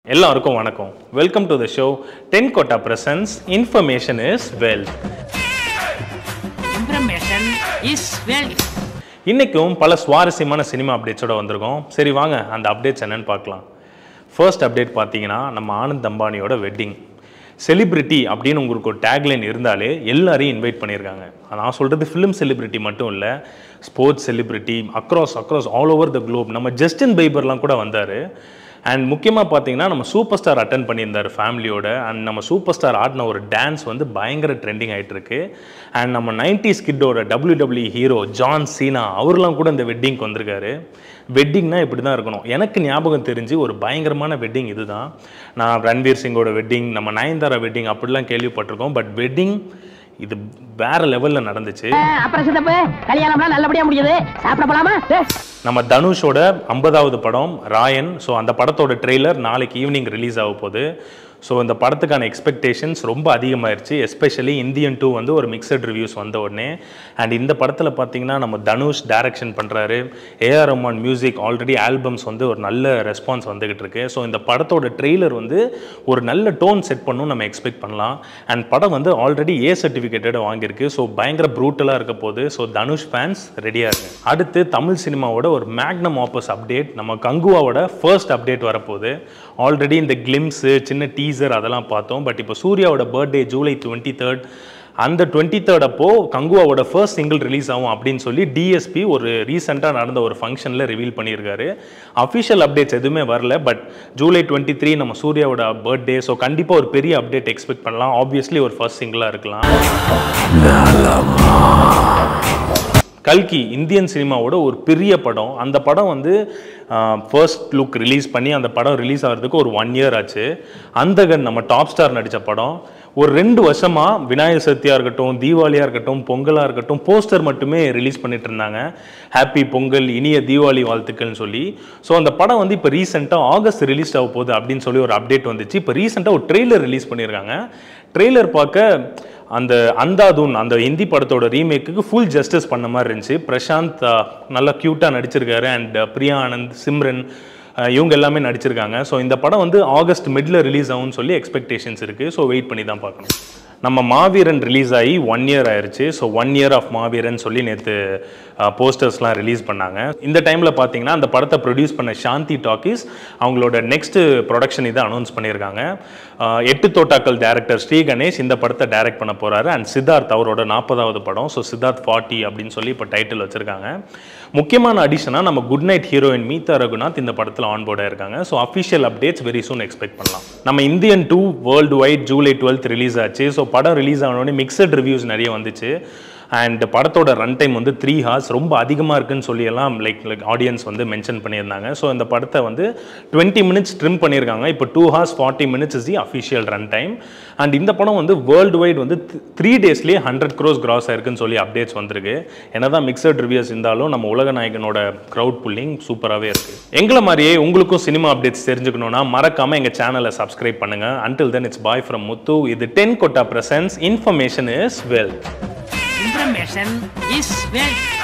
எல்லாருக்கும் வணக்கம் welcome to the show ten கோட்டா presents information is wealth Information is wealth. இன்றைக்கும் பல சுவாரஸ்யமான சினிமா அப்டேட்ஸோட வந்திருக்கோம் சரி வாங்க அந்த அப்டேட்ஸ் என்னன்னு பார்க்கலாம் ஃபர்ஸ்ட் அப்டேட் பார்த்தீங்கன்னா நம்ம ஆனந்த் அம்பானியோட வெட்டிங் செலிபிரிட்டி அப்படின்னு உங்களுக்கு ஒரு டேக்லைன் இருந்தாலே எல்லாரையும் இன்வைட் பண்ணியிருக்காங்க நான் சொல்கிறது ஃபிலிம் செலிபிரிட்டி மட்டும் இல்லை sports celebrity across across all over the globe நம்ம ஜஸ்டின் பைபர்லாம் கூட வந்தார் அண்ட் முக்கியமாக பார்த்தீங்கன்னா நம்ம சூப்பர் ஸ்டார் அட்டன் பண்ணியிருந்தார் ஃபேமிலியோட அண்ட் நம்ம சூப்பர் ஸ்டார் ஆடின ஒரு டான்ஸ் வந்து பயங்கர ட்ரெண்டிங் ஆகிட்டு இருக்கு அண்ட் நம்ம நைன்டி ஸ்கிட்டோட W W hero John Cena அவர்லாம் கூட இந்த வெட்டிங்க்கு வந்திருக்காரு வெட்டிங்னா இப்படி தான் இருக்கணும் எனக்கு ஞாபகம் தெரிஞ்சு ஒரு பயங்கரமான வெட்டிங் இதுதான் நான் ரன்வீர் சிங்கோட வெட்டிங் நம்ம நயன்தாரா வெட்டிங் அப்படிலாம் கேள்விப்பட்டிருக்கோம் பட் வெட்டிங் இது வேற லெவலில் நடந்துச்சு அப்புறம் சித்தப்பு கல்யாணம்லாம் நல்லபடியா முடியுது சாப்பிட போலாமா நம்ம தனுஷோட ஐம்பதாவது படம் ராயன் ஸோ அந்த படத்தோட ட்ரெய்லர் நாளைக்கு ஈவினிங் ரிலீஸ் ஆக போகுது ஸோ இந்த படத்துக்கான எக்ஸ்பெக்டேஷன்ஸ் ரொம்ப அதிகமாயிருச்சு எஸ்பெஷலி இந்தியன் டூ வந்து ஒரு மிக்சட் ரிவ்யூஸ் வந்த உடனே அண்ட் இந்த படத்தில் பார்த்தீங்கன்னா நம்ம தனுஷ் டைரக்ஷன் பண்ணுறாரு A R Rahman music already albums வந்து ஒரு நல்ல ரெஸ்பான்ஸ் வந்துகிட்டு இருக்கு ஸோ இந்த படத்தோட ட்ரெய்லர் வந்து ஒரு நல்ல டோன் செட் பண்ணும் நம்ம எக்ஸ்பெக்ட் பண்ணலாம் அண்ட் படம் வந்து ஆல்ரெடி ஏ சர்டிஃபிகேட்டட் வாங்கியிருக்கு ஸோ பயங்கர ப்ரூட்டலாக இருக்க போகுது ஸோ தனுஷ் ஃபேன்ஸ் ரெடியாக இருக்கு அடுத்து தமிழ் சினிமாவோட ஒரு மேக்னம் ஆப்பஸ் அப்டேட் நம்ம கங்குவாவோட ஃபர்ஸ்ட் அப்டேட் வரப்போகுது ஆல்ரெடி இந்த கிளிம்ஸு சின்ன டீசர் அதெல்லாம் பார்த்தோம் பட் இப்போ சூர்யாவோட பர்த்டே ஜூலை டுவெண்ட்டி தேர்ட் அந்த டுவெண்ட்டி தேர்ட் அப்போ கங்குவாவோட ஃபர்ஸ்ட் சிங்கிள் ரிலீஸ் ஆகும் அப்படின்னு சொல்லி டிஎஸ்பி ஒரு ரீசெண்டாக நடந்த ஒரு ஃபங்க்ஷனில் ரிவீல் பண்ணியிருக்காரு அஃபிஷியல் அப்டேட்ஸ் எதுவுமே வரல பட் ஜூலை டுவெண்ட்டி த்ரீ நம்ம சூர்யாவோட பர்த்டே ஸோ கண்டிப்பாக ஒரு பெரிய அப்டேட் எக்ஸ்பெக்ட் பண்ணலாம் ஆப்வியஸ்லி ஒரு ஃபர்ஸ்ட் சிங்கிளாக இருக்கலாம் கல்கி இந்தியன் சினிமாவோட ஒரு பெரிய படம் அந்த படம் வந்து ஃபர்ஸ்ட் லுக் ரிலீஸ் பண்ணி அந்த படம் ரிலீஸ் ஆகிறதுக்கு ஒரு ஒன் இயர் ஆச்சு அந்தகன் நம்ம டாப் ஸ்டார் நடித்த படம் ஒரு ரெண்டு வருஷமாக விநாயகர் சதுர்த்தியாக இருக்கட்டும் தீபாவளியாக இருக்கட்டும் பொங்கலாக இருக்கட்டும் போஸ்டர் மட்டுமே ரிலீஸ் பண்ணிட்டு இருந்தாங்க ஹாப்பி பொங்கல் இனிய தீபாவளி வாழ்த்துக்கள்னு சொல்லி ஸோ அந்த படம் வந்து இப்போ ரீசெண்டாக ஆகஸ்ட் ரிலீஸ் ஆக போகுது அப்படின்னு சொல்லி ஒரு அப்டேட் வந்துச்சு இப்போ ரீசெண்டாக ஒரு ட்ரெய்லர் ரிலீஸ் பண்ணியிருக்காங்க ட்ரெய்லர் பார்க்க அந்த அந்தாதூன் அந்த ஹிந்தி படத்தோட ரீமேக்குக்கு ஃபுல் ஜஸ்டிஸ் பண்ண மாதிரி இருந்துச்சு பிரசாந்த் அஹ், நல்லா க்யூட்டாக நடிச்சிருக்காரு அண்ட் பிரியா ஆனந்த் சிம்ரன் அஹ், இவங்க எல்லாமே நடிச்சிருக்காங்க ஸோ இந்த படம் வந்து ஆகஸ்ட் மிடில் ரிலீஸ் ஆகும்னு சொல்லி எக்ஸ்பெக்டேஷன்ஸ் இருக்குது ஸோ வெயிட் பண்ணி தான் பார்க்கணும் நம்ம மாவீரன் ரிலீஸ் ஆகி ஒன் இயர் ஆயிருச்சு so one year of Maaveeran சொல்லி நேற்று போஸ்டர்ஸ்லாம் ரிலீஸ் பண்ணாங்க இந்த டைமில் பார்த்தீங்கன்னா அந்த படத்தை ப்ரொடியூஸ் பண்ண சாந்தி டாக்கீஸ் அவங்களோட நெக்ஸ்ட் ப்ரொடக்ஷன் இதை அனௌன்ஸ் பண்ணியிருக்காங்க அஹ், எட்டு தோட்டாக்கள் டேரக்டர் ஸ்ரீ கணேஷ் இந்த படத்தை டைரக்ட் பண்ண போகிறாரு அண்ட் சித்தார்த் அவரோட நாற்பதாவது படம் ஸோ சித்தார்த் ஃபார்ட்டி அப்படின்னு சொல்லி இப்போ டைட்டில் வச்சுருக்காங்க முக்கியமான அடிஷனாக நம்ம good night heroine Meetha Raghunath இந்த படத்தில் ஆன் போர்டாக இருக்காங்க so official updates very soon expect பண்ணலாம் நம்ம Indian two world wide July twelfth release ஆச்சு ஸோ படம் ரிலீஸ் ஆனோடனே மிக்சட் ரிவ்யூஸ் நிறைய வந்துச்சு அண்ட் படத்தோட ரன் டைம் வந்து த்ரீ ஹார்ஸ் ரொம்ப அதிகமாக இருக்குன்னு சொல்லி எல்லாம் லைக் லைக் ஆடியன்ஸ் வந்து மென்ஷன் பண்ணியிருந்தாங்க ஸோ இந்த படத்தை வந்து டுவெண்ட்டி மினிட்ஸ் ட்ரிம் பண்ணியிருக்காங்க இப்போ two hours forty minutes is the official run time and இந்த படம் வந்து வேர்ல்டு வைட் வந்து த்ரீ டேஸ்லேயே ஹண்ட்ரட் க்ரோஸ் கிராஸ் ஆயிருக்குன்னு சொல்லி அப்டேட்ஸ் வந்திருக்கு என்னதான் மிக்சட் ரிவ்யூஸ் இருந்தாலும் நம்ம உலக நாயகனோட க்ரௌட் புல்லிங் சூப்பராகவே இருக்கு எங்களை மாதிரியே உங்களுக்கும் சினிமா அப்டேட்ஸ் தெரிஞ்சுக்கணும்னா மறக்காம எங்க சேனலை சப்ஸ்கிரைப் பண்ணுங்க until then it's bye from Muthu இது டென் கொட்டா presents information is wealth Information is wealth.